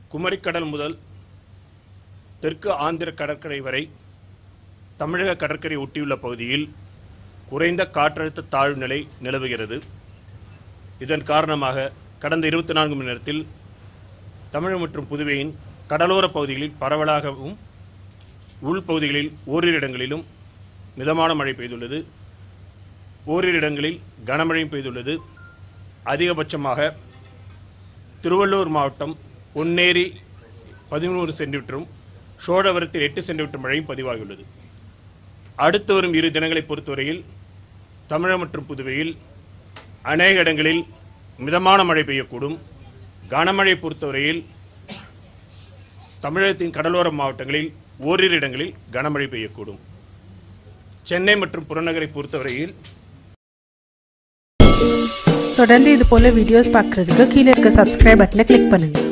குமரிக்கடல் முதல் தெற்கு ஆந்திர கடற்கரை வரை தமிழக கடற்கரை ஒட்டியுள்ள பகுதியில் குறைந்த காற்றழுத்த தாழ்வு நிலை நிலவுகிறது இதன் காரணமாக கடந்த இருபத்தி நான்கு மணி நேரத்தில் தமிழகம் மற்றும் புதுவையின் கடலோர பகுதிகளில் பரவலாகவும் உள்பகுதிகளில் ஓரிரு இடங்களிலும் மிதமான மழை பெய்துள்ளது ஓரிரு இடங்களில் கனமழையும் பெய்துள்ளது அதிகபட்சமாக திருவள்ளூர் மாவட்டம் பொன்னேரி பதிமூணு சென்டிமீட்டரும் சோழவரத்தில் எட்டு சென்டிமீட்டர் மழையும் பதிவாகியுள்ளது அடுத்து வரும் இரு தினங்களை பொறுத்தவரையில் தமிழகம் மற்றும் புதுவையில் அநேக இடங்களில் மிதமான மழை பெய்யக்கூடும் கனமழை பொறுத்தவரையில் தமிழகத்தின் கடலோர மாவட்டங்களில் ஓரிரு இடங்களில் கனமழை பெய்யக்கூடும் சென்னை மற்றும் புறநகரை பொறுத்தவரையில் தொடர்ந்து இது போல வீடியோஸ் பார்க்குறதுக்கு கீழே இருக்க சப்ஸ்கிரைப் பட்டனை கிளிக் பண்ணுங்கள்